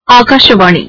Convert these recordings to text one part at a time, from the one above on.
ஆகாஷவாணி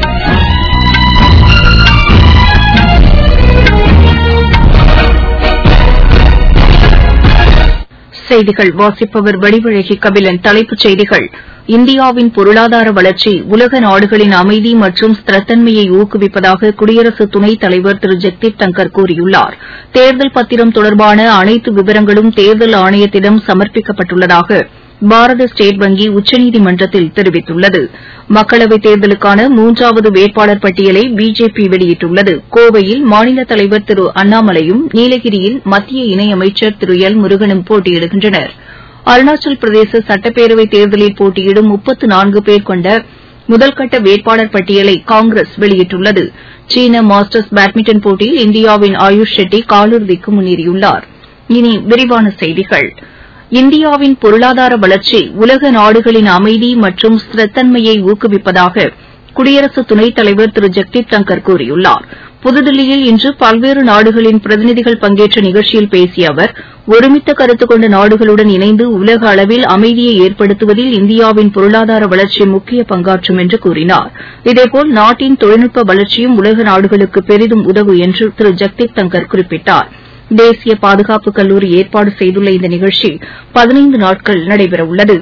செய்திகள் வாசிப்பவர் வடிவழகி கபிலன் தலைப்புச் செய்திகள் இந்தியாவின் பொருளாதார வளர்ச்சி உலக நாடுகளின் அமைதி மற்றும் ஸ்திரத்தன்மையை ஊக்குவிப்பதாக குடியரசு துணைத் தலைவர் திரு ஜெக்தீப் தங்கர் கூறியுள்ளார் தேர்தல் பத்திரம் தொடர்பான அனைத்து விவரங்களும் தேர்தல் ஆணையத்திடம் சமர்ப்பிக்கப்பட்டுள்ளதாக பாரத ஸ்டேட் வங்கி உச்சநீதிமன்றத்தில் தெரிவித்துள்ளது மக்களவைத் தேர்தலுக்கான மூன்றாவது வேட்பாளர் பட்டியலை பிஜேபி வெளியிட்டுள்ளது கோவையில் மாநில தலைவர் திரு அண்ணாமலையும் நீலகிரியில் மத்திய இணையமைச்சர் திரு எல் முருகனும் போட்டியிடுகின்றனர் அருணாச்சல் பிரதேச சட்டப்பேரவைத் தேர்தலில் போட்டியிடும் முப்பத்து நான்கு பேர் கொண்ட முதல்கட்ட வேட்பாளர் பட்டியலை காங்கிரஸ் வெளியிட்டுள்ளது சீன மாஸ்டர்ஸ் பேட்மிண்டன் போட்டியில் இந்தியாவின் ஆயுஷ் ஷெட்டி காலிறுதிக்கு முன்னேறியுள்ளார் இனி விரிவான செய்திகள் இந்தியாவின் பொருளாதார வளர்ச்சி உலக நாடுகளின் அமைதி மற்றும் ஸ்திரத்தன்மையை ஊக்குவிப்பதாக குடியரசு துணைத் தலைவர் திரு ஜெக்தீப் தங்கர் கூறியுள்ளார் புதுதில்லியில் இன்று பல்வேறு நாடுகளின் பிரதிநிதிகள் பங்கேற்ற நிகழ்ச்சியில் பேசிய அவர் ஒருமித்த கருத்து கொண்ட நாடுகளுடன் இணைந்து உலக அளவில் அமைதியை ஏற்படுத்துவதில் இந்தியாவின் பொருளாதார வளர்ச்சி முக்கிய பங்காற்றும் என்று கூறினார் இதேபோல் நாட்டின் தொழில்நுட்ப வளர்ச்சியும் உலக நாடுகளுக்கு பெரிதும் உதவும் என்று திரு ஜெக்தீப் தங்கர் குறிப்பிட்டார் தேசிய பாதுகாப்பு கல்லூரி ஏற்பாடு செய்துள்ள இந்த நிகழ்ச்சி பதினைந்து நாட்கள் நடைபெறவுள்ளது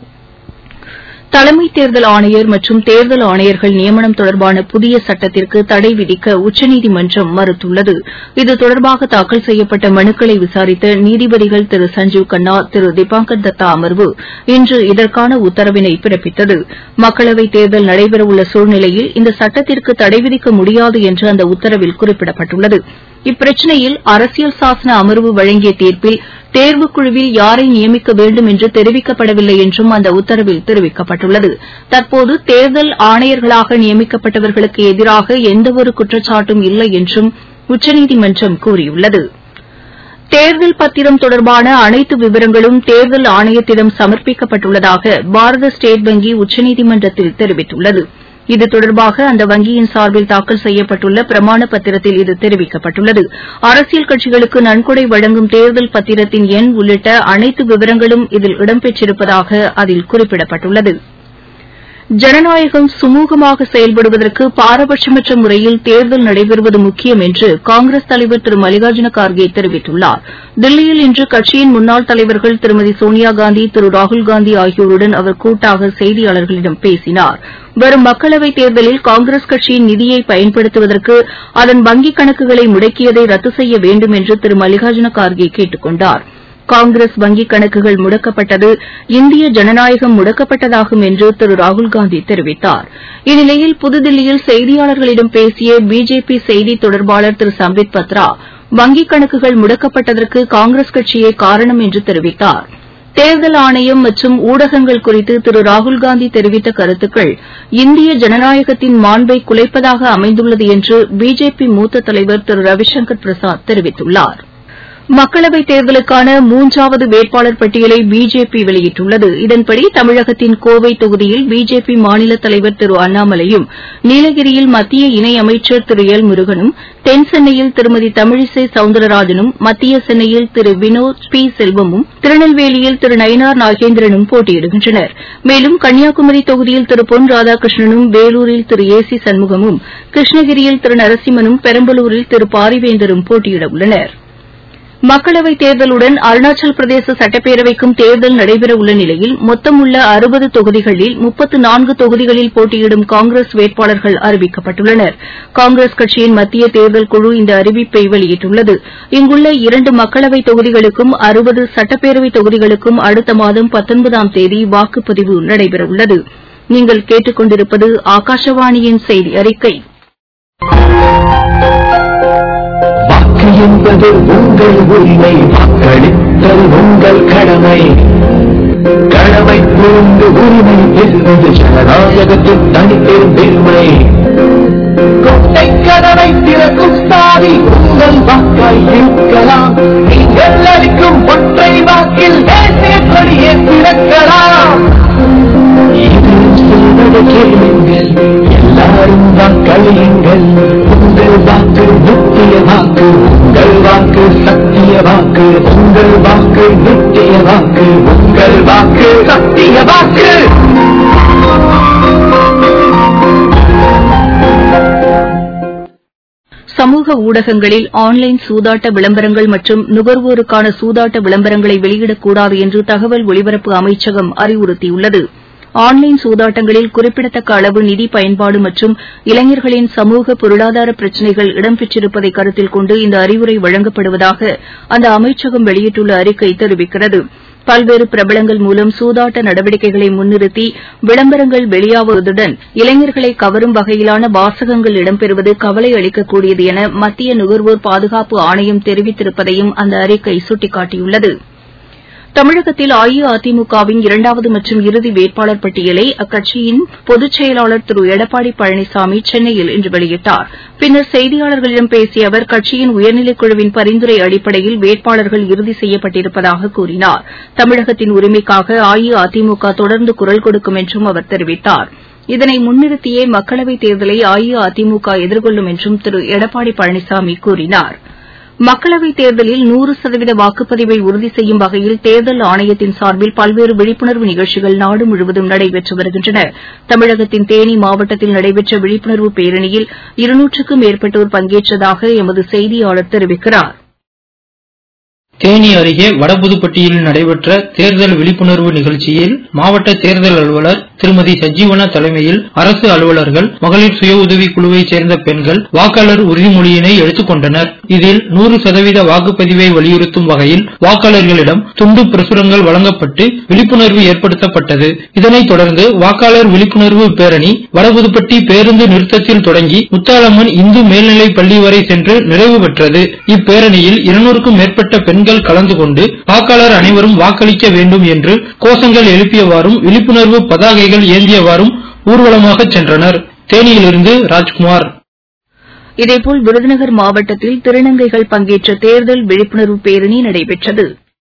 தலைமை தேர்தல் ஆணையர் மற்றும் தேர்தல் ஆணையர்கள் நியமனம் தொடர்பான புதிய சட்டத்திற்கு தடை விதிக்க உச்சநீதிமன்றம் மறுத்துள்ளது இது தொடர்பாக தாக்கல் செய்யப்பட்ட மனுக்களை விசாரித்த நீதிபதிகள் திரு சஞ்சீவ் கண்ணா திரு திபாங்கர் தத்தா அமர்வு இன்று இதற்கான உத்தரவினை பிறப்பித்தது மக்களவைத் தேர்தல் நடைபெறவுள்ள சூழ்நிலையில் இந்த சட்டத்திற்கு தடை விதிக்க முடியாது என்று அந்த உத்தரவில் குறிப்பிடப்பட்டுள்ளது இப்பிரச்சினையில் அரசியல் சாசன அமர்வு வழங்கிய தீர்ப்பில் தேர்வுக்குழுவில் யாரை நியமிக்க வேண்டும் என்று தெரிவிக்கப்படவில்லை என்றும் அந்த உத்தரவில் தெரிவிக்கப்பட்டுள்ளது தற்போது தேர்தல் ஆணையர்களாக நியமிக்கப்பட்டவர்களுக்கு எதிராக எந்தவொரு குற்றச்சாட்டும் இல்லை என்றும் உச்சநீதிமன்றம் கூறியுள்ளது தேர்தல் பத்திரம் தொடர்பான அனைத்து விவரங்களும் தேர்தல் ஆணையத்திடம் சமர்ப்பிக்கப்பட்டுள்ளதாக பாரத ஸ்டேட் வங்கி உச்சநீதிமன்றத்தில் தெரிவித்துள்ளது இது தொடர்பாக அந்த வங்கியின் சார்பில் தாக்கல் செய்யப்பட்டுள்ள பிரமாண பத்திரத்தில் இது தெரிவிக்கப்பட்டுள்ளது அரசியல் கட்சிகளுக்கு நன்கொடை வழங்கும் தேர்தல் பத்திரத்தின் எண் உள்ளிட்ட அனைத்து விவரங்களும் இதில் இடம்பெற்றிருப்பதாக அதில் குறிப்பிடப்பட்டுள்ளது ஜனநாயகம் சுமூகமாக செயல்படுவதற்கு பாரபட்சமற்ற முறையில் தேர்தல் நடைபெறுவது முக்கியம் என்று காங்கிரஸ் தலைவர் திரு மல்லிகார்ஜுன கார்கே தெரிவித்துள்ளார் தில்லியில் இன்று கட்சியின் முன்னாள் தலைவர்கள் திருமதி சோனியாகாந்தி திரு ராகுல்காந்தி ஆகியோருடன் அவர் கூட்டாக செய்தியாளர்களிடம் பேசினார் வரும் மக்களவைத் தேர்தலில் காங்கிரஸ் கட்சியின் நிதியை பயன்படுத்துவதற்கு அதன் வங்கிக் கணக்குகளை முடக்கியதை ரத்து செய்ய வேண்டும் என்று திரு மல்லிகார்ஜுன கார்கே கேட்டுக் கொண்டாா் காங்கிரஸ் வங்கிக் கணக்குகள் முடக்கப்பட்டது இந்திய ஜனநாயகம் முடக்கப்பட்டதாகும் என்று திரு ராகுல்காந்தி தெரிவித்தார் இந்நிலையில் புதுதில்லியில் செய்தியாளர்களிடம் பேசிய பிஜேபி செய்தி தொடர்பாளர் திரு சம்பித் பத்ரா வங்கிக் கணக்குகள் முடக்கப்பட்டதற்கு காங்கிரஸ் கட்சியே காரணம் என்று தெரிவித்தார் தேர்தல் ஆணையம் மற்றும் ஊடகங்கள் குறித்து திரு ராகுல்காந்தி தெரிவித்த கருத்துக்கள் இந்திய ஜனநாயகத்தின் மாண்பை குலைப்பதாக அமைந்துள்ளது என்று பிஜேபி மூத்த தலைவர் திரு ரவிசங்கர் பிரசாத் தெரிவித்துள்ளாா் மக்களவைத் தேர்தலுக்கான மூன்றாவது வேட்பாளர் பட்டியலை பிஜேபி வெளியிட்டுள்ளது இதன்படி தமிழகத்தின் கோவை தொகுதியில் பிஜேபி மாநில தலைவர் திரு அண்ணாமலையும் நீலகிரியில் மத்திய இணையமைச்சர் திரு எல் முருகனும் தென் சென்னையில் திருமதி தமிழிசை சவுந்தரராஜனும் மத்திய சென்னையில் திரு வினோத் பி செல்வமும் திருநெல்வேலியில் திரு நயினார் நாகேந்திரனும் போட்டியிடுகின்றனர் மேலும் கன்னியாகுமரி தொகுதியில் திரு பொன் ராதாகிருஷ்ணனும் வேலூரில் திரு ஏ சி சண்முகமும் கிருஷ்ணகிரியில் திரு நரசிம்மனும் பெரம்பலூரில் திரு பாரிவேந்தரும் போட்டியிட உள்ளனா் மக்களவைத் தேர்தலுடன் அருணாச்சல் பிரதேச சட்டப்பேரவைக்கும் தேர்தல் நடைபெறவுள்ள நிலையில் மொத்தம் உள்ள அறுபது தொகுதிகளில் முப்பத்து நான்கு தொகுதிகளில் போட்டியிடும் காங்கிரஸ் வேட்பாளர்கள் அறிவிக்கப்பட்டுள்ளனர் காங்கிரஸ் கட்சியின் மத்திய தேர்தல் குழு இந்த அறிவிப்பை வெளியிட்டுள்ளது இங்குள்ள இரண்டு மக்களவைத் தொகுதிகளுக்கும் அறுபது சட்டப்பேரவைத் தொகுதிகளுக்கும் அடுத்த மாதம் பத்தொன்பதாம் தேதி வாக்குப்பதிவு நடைபெறவுள்ளது நீங்கள் கேட்டுக் கொண்டிருப்பது ஆகாஷவாணியின் செய்தி அறிக்கை வாக்கு என்பது உங்கள் உரிமை வாக்களித்தல் உங்கள் கடமை கடமை புரிந்து உரிமை பெறுவது ஜனநாயகத்தின் தனிப்பெரும் பெருமை கொட்டை கதவை திறக்கும் சாவி உங்கள் வாக்காய் இருக்கலாம் நீங்கள் அளிக்கும் ஒற்றை வாக்கில் தேசிய கொடியை திறக்கலாம் இது சொல்வதை கேளுங்கள் எல்லாரும் வாக்களியுங்கள் உங்கள் வாக்கு நித்திய வாக்கு உங்கள் வாக்கு சத்திய வாக்கு உங்கள் வாக்கு நித்திய வாக்கு உங்கள் வாக்கு சத்திய வாக்கு சமூக ஊடகங்களில் ஆன்லைன் சூதாட்ட விளம்பரங்கள் மற்றும் நுகர்வோருக்கான சூதாட்ட விளம்பரங்களை வெளியிடக்கூடாது என்று தகவல் ஒலிபரப்பு அமைச்சகம் அறிவுறுத்தியுள்ளது ஆன்லைன் சூதாட்டங்களில் குறிப்பிடத்தக்க அளவு நிதி பயன்பாடு மற்றும் இளைஞர்களின் சமூக பொருளாதார பிரச்சினைகள் இடம்பெற்றிருப்பதை கருத்தில் கொண்டு இந்த அறிவுரை வழங்கப்படுவதாக அந்த அமைச்சகம் வெளியிட்டுள்ள அறிக்கை தெரிவிக்கிறது பல்வேறு பிரபலங்கள் மூலம் சூதாட்ட நடவடிக்கைகளை முன்னிறுத்தி விளம்பரங்கள் வெளியாவதுடன் இளைஞர்களை கவரும் வகையிலான வாசகங்கள் இடம்பெறுவது கவலை அளிக்கக்கூடியது என மத்திய நுகர்வோர் பாதுகாப்பு ஆணையம் தெரிவித்திருப்பதையும் அந்த அறிக்கை சுட்டிக்காட்டியுள்ளது தமிழகத்தில் அஇஅதிமுகவின் இரண்டாவது மற்றும் இறுதி வேட்பாளர் பட்டியலை அக்கட்சியின் பொதுச் செயலாளர் திரு எடப்பாடி பழனிசாமி சென்னையில் இன்று வெளியிட்டார் பின்னர் செய்தியாளர்களிடம் பேசிய அவர் கட்சியின் உயர்நிலைக் குழுவின் பரிந்துரை அடிப்படையில் வேட்பாளர்கள் இறுதி செய்யப்பட்டிருப்பதாக கூறினார் தமிழகத்தின் உரிமைக்காக அஇஅதிமுக தொடர்ந்து குரல் கொடுக்கும் என்றும் அவர் தெரிவித்தார் இதனை முன்னிறுத்தியே மக்களவைத் தேர்தலை அஇஅதிமுக எதிர்கொள்ளும் என்றும் திரு எடப்பாடி பழனிசாமி கூறினார் மக்களவைத் தேர்தலில் நூறு சதவீத வாக்குப்பதிவை உறுதி செய்யும் வகையில் தேர்தல் ஆணையத்தின் சார்பில் பல்வேறு விழிப்புணர்வு நிகழ்ச்சிகள் நாடு முழுவதும் நடைபெற்று வருகின்றன தமிழகத்தின் தேனி மாவட்டத்தில் நடைபெற்ற விழிப்புணர்வு பேரணியில் இருநூற்றுக்கும் மேற்பட்டோர் பங்கேற்றதாக எமது செய்தியாளர் தெரிவிக்கிறார் தேனி அருகே வடபுதுப்பட்டியில் நடைபெற்ற தேர்தல் விழிப்புணர்வு நிகழ்ச்சியில் மாவட்ட தேர்தல் அலுவலர் திருமதி சஜீவனா தலைமையில் அரசு அலுவலர்கள் மகளிர் சுய உதவி குழுவைச் சேர்ந்த பெண்கள் வாக்காளர் உறுதிமொழியினை எடுத்துக் கொண்டனர் இதில் நூறு சதவீத வாக்குப்பதிவை வலியுறுத்தும் வகையில் வாக்காளர்களிடம் துண்டு பிரசுரங்கள் வழங்கப்பட்டு விழிப்புணர்வு ஏற்படுத்தப்பட்டது இதனைத் தொடர்ந்து வாக்காளர் விழிப்புணர்வு பேரணி வடபுதுப்பட்டி பேருந்து நிறுத்தத்தில் தொடங்கி முத்தாளம்மன் இந்து மேல்நிலைப் பள்ளி வரை சென்று நிறைவு பெற்றது இப்பேரணியில் இருநூறுக்கும் மேற்பட்ட பெண்கள் கலந்து கொண்டு வாக்காளர் அனைவரும் வாக்களிக்க வேண்டும் என்று கோஷங்கள் எழுப்பியவாறும் விழிப்புணர்வு பதாகைகள் ஏந்தியவாறும் ஊர்வலமாக சென்றனர் தேனியிலிருந்து ராஜ்குமார் இதேபோல் விருதுநகர் மாவட்டத்தில் திருநங்கைகள் பங்கேற்ற தேர்தல் விழிப்புணர்வு பேரணி நடைபெற்றது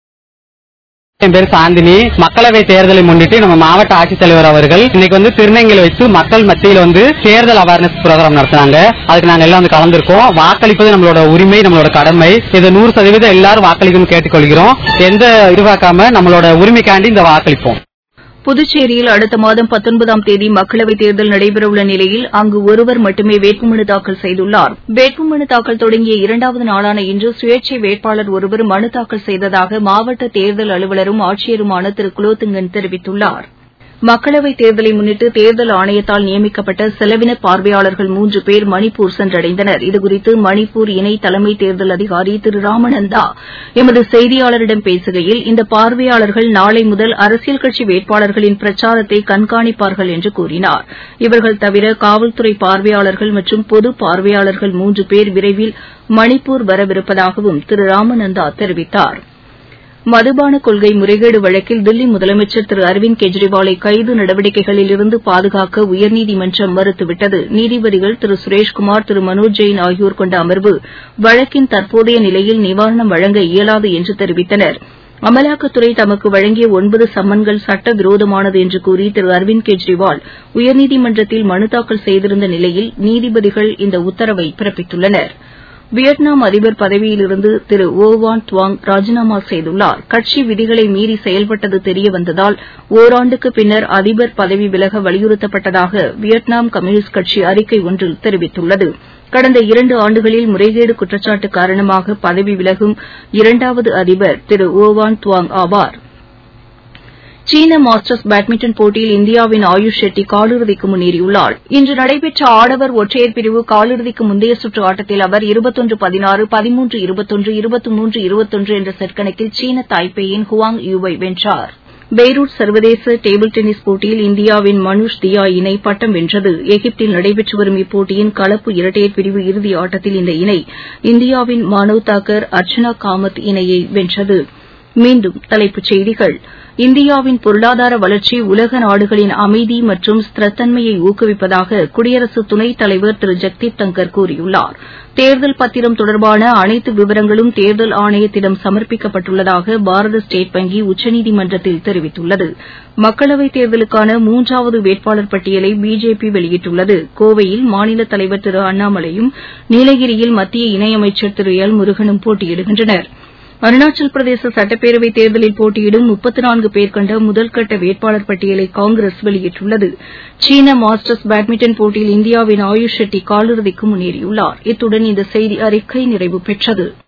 என் பேர் சாந்தினி மக்களவை தேர்தலை முன்னிட்டு நம்ம மாவட்ட ஆட்சித்தலைவர் அவர்கள் இன்னைக்கு வந்து திருநங்கையில் வைத்து மக்கள் மத்தியில் வந்து தேர்தல் அவேர்னஸ் ப்ரோக்ராம் நடத்தினாங்க அதுக்கு நாங்க எல்லாம் வந்து கலந்துருக்கோம் வாக்களிப்பது நம்மளோட உரிமை நம்மளோட கடமை இது நூறு சதவீதம் எல்லாரும் வாக்களிக்கணும்னு கேட்டுக்கொள்கிறோம் எந்த இதுவாக்காம நம்மளோட உரிமைக்காண்டி இந்த வாக்களிப்போம் புதுச்சேரியில் அடுத்த மாதம் பத்தொன்பதாம் தேதி மக்களவைத் தேர்தல் நடைபெறவுள்ள நிலையில் அங்கு ஒருவர் மட்டுமே வேட்புமனு தாக்கல் செய்துள்ளார் வேட்புமனு தாக்கல் தொடங்கிய இரண்டாவது நாளான இன்று சுயேட்சை வேட்பாளர் ஒருவர் மனு தாக்கல் செய்ததாக மாவட்ட தேர்தல் அலுவலரும் ஆட்சியருமான திரு குலோத்துங்கன் தெரிவித்துள்ளார் மக்களவைத் தேர்தலை முன்னிட்டு தேர்தல் ஆணையத்தால் நியமிக்கப்பட்ட செலவின பார்வையாளர்கள் மூன்று பேர் மணிப்பூர் சென்றடைந்தனர் இதுகுறித்து மணிப்பூர் இணை தலைமை தேர்தல் அதிகாரி திரு ராமநந்தா எமது செய்தியாளரிடம் பேசுகையில் இந்த பார்வையாளர்கள் நாளை முதல் அரசியல் கட்சி வேட்பாளர்களின் பிரச்சாரத்தை கண்காணிப்பார்கள் என்று கூறினார் இவர்கள் தவிர காவல்துறை பார்வையாளர்கள் மற்றும் பொது பார்வையாளர்கள் மூன்று பேர் விரைவில் மணிப்பூர் வரவிருப்பதாகவும் திரு ராமநந்தா தெரிவித்தாா் மதுபான கொள்கை முறைகேடு வழக்கில் தில்லி முதலமைச்சர் திரு அரவிந்த் கெஜ்ரிவாலை கைது நடவடிக்கைகளில் இருந்து பாதுகாக்க உயர்நீதிமன்றம் மறுத்துவிட்டது நீதிபதிகள் திரு சுரேஷ்குமார் திரு மனோஜ் ஜெயின் ஆகியோர் கொண்ட அமர்வு வழக்கின் தற்போதைய நிலையில் நிவாரணம் வழங்க இயலாது என்று தெரிவித்தனர் அமலாக்கத்துறை தமக்கு வழங்கிய ஒன்பது சம்மன்கள் சட்டவிரோதமானது என்று கூறி திரு அரவிந்த் கெஜ்ரிவால் உயர்நீதிமன்றத்தில் மனு தாக்கல் செய்திருந்த நிலையில் நீதிபதிகள் இந்த உத்தரவை பிறப்பித்துள்ளனா் வியட்நாம் அதிபர் பதவியிலிருந்து திரு ஓ வான் துவாங் ராஜினாமா செய்துள்ளார் கட்சி விதிகளை மீறி செயல்பட்டது தெரியவந்ததால் ஒராண்டுக்கு பின்னர் அதிபர் பதவி விலக வலியுறுத்தப்பட்டதாக வியட்நாம் கம்யூனிஸ்ட் கட்சி அறிக்கை ஒன்றில் தெரிவித்துள்ளது கடந்த இரண்டு ஆண்டுகளில் முறைகேடு குற்றச்சாட்டு காரணமாக பதவி விலகும் இரண்டாவது அதிபர் திரு ஓ வான் துவாங் ஆவார் சீன மாஸ்டர்ஸ் பேட்மிண்டன் போட்டியில் இந்தியாவின் ஆயுஷ் ஷெட்டி காலிறுதிக்கு முன்னேறியுள்ளார் இன்று நடைபெற்ற ஆடவர் ஒற்றையர் பிரிவு காலிறுதிக்கு முந்தைய சுற்று ஆட்டத்தில் அவர் இருபத்தொன்று பதினாறு பதிமூன்று இருபத்தொன்று இருபத்தி மூன்று இருபத்தொன்று என்ற செட் கணக்கில் சீன தாய்பேயின் ஹுவாங் யூவை வென்றார் பெய்ரூட் சர்வதேச டேபிள் டென்னிஸ் போட்டியில் இந்தியாவின் மனுஷ் தியா இணை பட்டம் வென்றது எகிப்தில் நடைபெற்று வரும் இப்போட்டியின் கலப்பு இரட்டையர் பிரிவு இறுதி ஆட்டத்தில் இந்த இணை இந்தியாவின் மானவ் தாக்கர் அர்ச்சனா காமத் இணையை வென்றது மீண்டும் தலைப்புச் செய்திகள் இந்தியாவின் பொருளாதார வளர்ச்சி உலக நாடுகளின் அமைதி மற்றும் ஸ்திரத்தன்மையை ஊக்குவிப்பதாக குடியரசு துணைத் தலைவர் திரு ஜெக்தீப் தங்கர் கூறியுள்ளார் தேர்தல் பத்திரம் தொடர்பான அனைத்து விவரங்களும் தேர்தல் ஆணையத்திடம் சமர்ப்பிக்கப்பட்டுள்ளதாக பாரத ஸ்டேட் வங்கி உச்சநீதிமன்றத்தில் தெரிவித்துள்ளது மக்களவைத் தேர்தலுக்கான மூன்றாவது வேட்பாளர் பட்டியலை பிஜேபி வெளியிட்டுள்ளது கோவையில் மாநில தலைவர் திரு அண்ணாமலையும் நீலகிரியில் மத்திய இணையமைச்சர் திரு எல் முருகனும் போட்டியிடுகின்றனா் அருணாச்சல் பிரதேச சட்டப்பேரவைத் தேர்தலில் போட்டியிடும் முப்பத்து நான்கு பேர் கொண்ட முதல்கட்ட வேட்பாளர் பட்டியலை காங்கிரஸ் வெளியிட்டுள்ளது சீன மாஸ்டர்ஸ் பேட்மிண்டன் போட்டியில் இந்தியாவின் ஆயுஷ் ஷெட்டி காலிறுதிக்கு முன்னேறியுள்ளார் இத்துடன் இந்த செய்தி அறிக்கை நிறைவு பெற்றது